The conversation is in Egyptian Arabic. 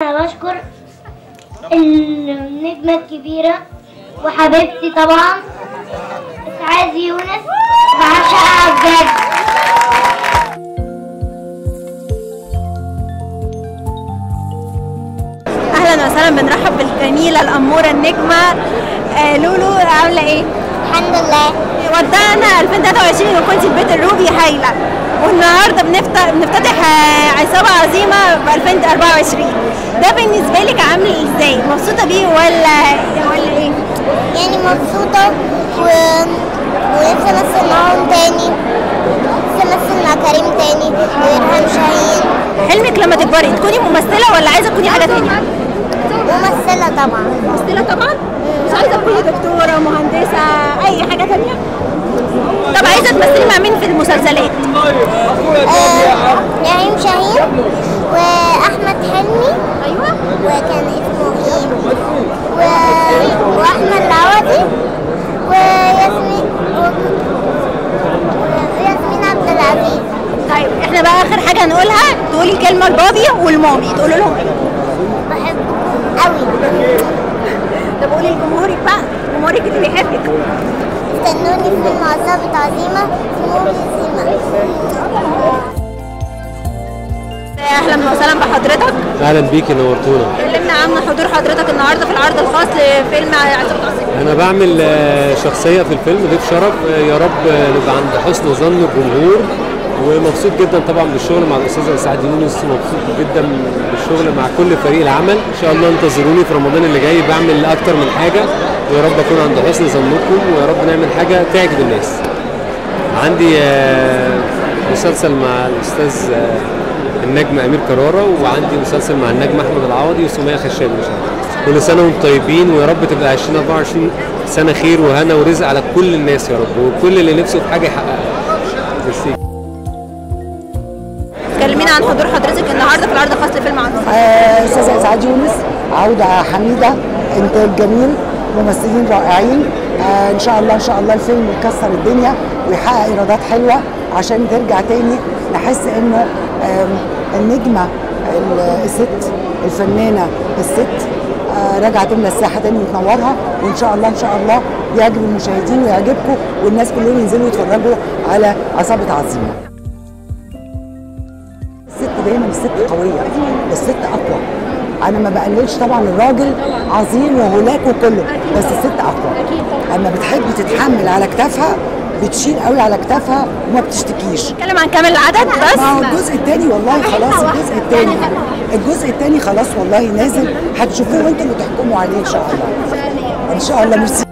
انا بشكر النجمة الكبيرة وحبيبتي طبعا اسعاد يونس بعشقها بجد اهلا وسهلا بنرحب بالجميله الاموره النجمه آه لولو عامله ايه؟ الحمد لله ودعنا 2023 وكنت في بيت الروبي هايله والنهارده بنفتح بنفتتح آه، عصابه عظيمه ب 2024 ده بالنسبه لك عامل ازاي؟ مبسوطه بيه ولا ولا ايه؟ يعني مبسوطة و... ونفسي امثل معاهم تاني نفسي امثل مع كريم تاني وإرهام شاهين حلمك لما تكبري تكوني ممثله ولا عايزه تكوني حاجه ثانيه؟ ممثلة طبعا ممثله طبعا مش عايزه تكوني دكتوره مهندسه اي حاجه ثانيه؟ طب عايزه تمثلي مع مين في المسلسلات؟ آه، نعيم شاهين واحمد حلمي ايوه وكان اسمه ايه و... واحمد العوضي وياسمين و... وياسمين عبد العزيز طيب احنا بقى اخر حاجه هنقولها تقولي كلمه لبابي والمامي تقولوا لهم ايه؟ بحبه قوي طب قولي لجمهورك بقى جمهورك اللي بيحبك استنوني في فيلم عصابة عظيمة في موفي سيما اهلا وسهلا بحضرتك اهلا بيكي نورتونا كلمنا عن حضور حضرتك النهارده في العرض الخاص لفيلم عصابة عظيمة انا بعمل آه، شخصيه في الفيلم ضيف شرف آه، يا رب آه، نبقى عند حسن ظن الجمهور ومبسوط جدا طبعا بالشغل مع الاستاذه اسعاد يونس ومبسوط جدا بالشغل مع كل فريق العمل ان شاء الله انتظروني في رمضان اللي جاي بعمل اكتر من حاجه ويا رب اكون عند حسن ظنكم ويا رب نعمل حاجه تعجب الناس عندي آه، مسلسل مع الاستاذ آه، النجم امير كراره وعندي مسلسل مع النجم احمد العوضي وسميه خشاب ان شاء الله كل سنه وانتم طيبين ويا رب تبقى 2024 سنه خير وهنا ورزق على كل الناس يا رب وكل اللي نفسه في حاجه يحققها ميرسي كلمينا عن حضور حضرتك النهارده في العرض الخاص لفيلم عصابة آه، استاذه اسعاد يونس عوده حميده انتاج جميل ممثلين رائعين آه، ان شاء الله ان شاء الله الفيلم يكسر الدنيا ويحقق ايرادات حلوه عشان ترجع تاني نحس انه آم، النجمه ال- الست الفنانه الست آه، راجعه تملى الساحه تاني وتنورها وان شاء الله ان شاء الله يعجب المشاهدين ويعجبكم والناس كلهم ينزلوا يتفرجوا على عصابه عظيمه الست دايما الست قويه الست اقوى انا ما بقللش طبعا الراجل عظيم وهناك وكله بس الست اقوى اما بتحب تتحمل على كتافها بتشيل قوي على كتافها وما بتشتكيش نتكلم عن كامل العدد بس ما هو الجزء الثاني والله خلاص الجزء الثاني الجزء الثاني خلاص والله نازل هتشوفوه وانتوا اللي تحكموا عليه ان شاء الله ان شاء الله ميرسي